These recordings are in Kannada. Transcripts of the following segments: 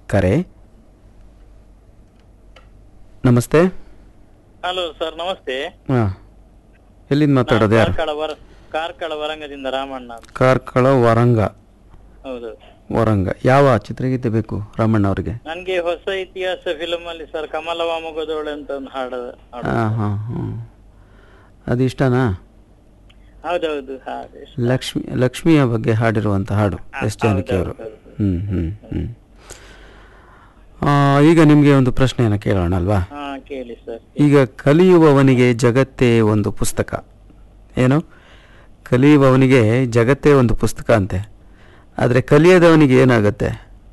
ಕರೆ ನಮಸ್ತೆ ಹಲೋ ಸರ್ ನಮಸ್ತೆ ಹಾಂ ಎಲ್ಲಿಂದ ಮಾತಾಡೋದು ಯಾರು ಕಾರ್ಕಳ ವರ ಕಾರ್ಕಳ ವರಂಗದಿಂದ ರಾಮಣ್ಣ ಅಂತ. ಕಾರ್ಕಳ ವರಂಗ ಹೌದು ವರಂಗ ಯಾವ ಚಿತ್ರಗೀತೆ ಬೇಕು ರಾಮಣ್ಣ ಅವರಿಗೆ ನನ್ಗೆ ಹೊಸ ಇತಿಹಾಸ ಫಿಲಮ್ ಅಲ್ಲಿ ಸರ್ ಕಮಲವ ಮೊಗದೋಳೆ ಅಂತ ಒಂದು ಹಾಡು ಹಾಡು. ಹಾಂ ಹಾಂ ಹಾಂ ಅದು ಇಷ್ಟನಾ ಹೌದೌದು ಹಾಗೆ ಲಕ್ಷ್ಮಿ ಲಕ್ಷ್ಮಿಯ ಬಗ್ಗೆ ಹಾಡಿರುವಂಥ ಹಾಡು ಎಸ್ ಜಾನಕಿ ಅವರು ಹ್ಞೂ ಹ್ಞೂ ಹ್ಞೂ ಈಗ ನಿಮಗೆ ಒಂದು ಪ್ರಶ್ನೆಯನ್ನು ಕೇಳೋಣ ಅಲ್ವಾ ಹಾ ಕೇಳಿ ಸರ್ ಈಗ ಕಲಿಯುವವನಿಗೆ ಜಗತ್ತೇ ಒಂದು ಪುಸ್ತಕ ಏನು ಕಲಿಯುವವನಿಗೆ ಜಗತ್ತೇ ಒಂದು ಪುಸ್ತಕ ಅಂತೆ ಆದರೆ ಕಲಿಯದವನಿಗೆ ಏನಾಗುತ್ತೆ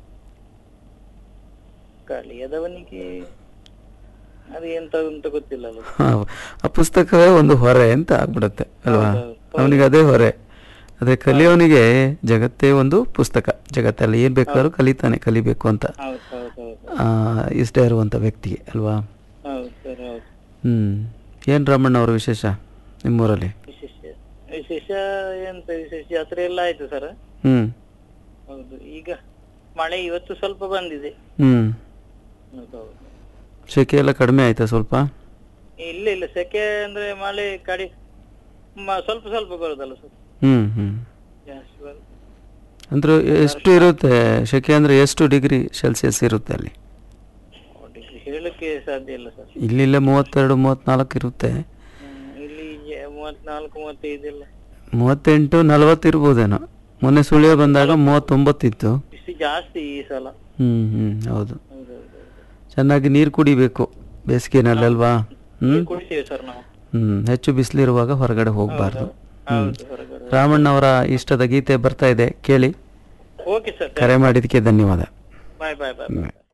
ಕಲಿಯದವನಿಗೆ ಅದು ಎಂತ ಅಂತ ಗೊತ್ತಿಲ್ಲ ಅಲ್ಲ ಆ, ಆ ಪುಸ್ತಕವೇ ಒಂದು ಹೊರೆ ಅಂತ ಆಗ್ಬಿಡುತ್ತೆ ಅಲ್ವಾ ಹೌದೌದು. ಅವನಿಗೆ ಅದೇ ಹೊರೆ ಆದರೆ ಕಲಿಯೋನಿಗೆ ಜಗತ್ತೇ ಒಂದು ಪುಸ್ತಕ ಜಗತ್ತಲ್ಲಿ ಏನು ಬೇಕಾದ್ರೂ ಕಲಿತಾನೆ ಕಲಿಬೇಕು ಅಂತ ಹೌದು ಹೌದು ಹೌದು ಆ, ಇಷ್ಟ ಇರುವಂಥ ವ್ಯಕ್ತಿಗೆ ಅಲ್ವಾ ಹೌದು ಸರ್ ಹೌದು ಹ್ಞೂ ಏನು ರಾಮಣ್ಣ ಅವರ ವಿಶೇಷ ನಿಮ್ಮೂರಲ್ಲಿ ವಿಶೇಷ ವಿಶೇಷ ಎಂತ ವಿಶೇಷ ಜಾತ್ರೆ ಎಲ್ಲ ಆಯ್ತು ಸರ್ ಹ್ಞೂ ಹೌದು ಈಗ ಮಳೆ ಇವತ್ತು ಸ್ವಲ್ಪ ಬಂದಿದೆ ಹ್ಞೂ ಹೌದು ಹೌದು ಸೆಕೆ ಎಲ್ಲ ಕಡಿಮೆ ಆಯ್ತಾ ಸ್ವಲ್ಪ ಇಲ್ಲ ಇಲ್ಲ ಸೆಕೆ ಅಂದ್ರೆ ಮಳೆ ಕಡಿ ಮ- ಸ್ವಲ್ಪ ಸ್ವಲ್ಪ ಬರುದಲ್ಲ ಸರ್ ಹ್ಞೂ ಹ್ಞೂ ಜಾಸ್ತಿ ಬರುದು ಅಂದ್ರೆ ಎಷ್ಟು ಇರುತ್ತೆ ಸೆಕೆ ಅಂದರೆ ಎಷ್ಟು ಡಿಗ್ರಿ ಸೆಲ್ಸಿಯಸ್ ಇರುತ್ತೆ ಅಲ್ಲಿ ಡಿಗ್ರಿ ಹೇಳಕ್ಕೆ ಸಾಧ್ಯ ಇಲ್ಲ ಸರ್ ಇಲ್ಲಿಲ್ಲ ಮೂವತ್ತೆರಡು ಮೂವತ್ತ್ನಾಲ್ಕು ಇರುತ್ತೆ ಇಲ್ಲಿ ಜ- ಮೂವತ್ನಾಲ್ಕು ಮೂವತ್ತೈದು ಇಲ್ಲ ಮೂವತ್ತೆಂಟು ನಲವತ್ತು ಇರ್ಬೋದೇನೋ ಮೊನ್ನೆ ಸುಳಿಯ ಬಂದಾಗ ಮೂವತ್ತೊಂಬತ್ತಿತ್ತು ಬಿಸಿ ಜಾಸ್ತಿ ಈ ಸಲ ಹ್ಞೂ ಹ್ಞೂ ಹೌದು ಹೌದೌದು ಚೆನ್ನಾಗಿ ನೀರು ಕುಡಿಬೇಕು ಬೇಸಿಗೆನಲ್ಲಲ್ವಾ ಹ್ಞೂ ಕುಡಿಸ್ತೇವೆ ಸರ್ ನಾವು ಹ್ಞೂ ಹೆಚ್ಚು ಬಿಸಿಲಿರುವಾಗ ಹೊರಗಡೆ ಹೋಗಬಾರ್ದು ಹ್ಞೂ ಹೌದು ಹೊರಗಡೆ ರಾಮಣ್ಣ ಅವರ ಇಷ್ಟದ ಗೀತೆ ಬರ್ತಾ ಇದೆ ಕೇಳಿ ಓಕೆ ಸರ್ ಕರೆ ಮಾಡಿದ್ದಕ್ಕೆ ಧನ್ಯವಾದ ಬಾಯ್ ಬಾಯ್ ಬಾಯ್ ಬಾಯ್.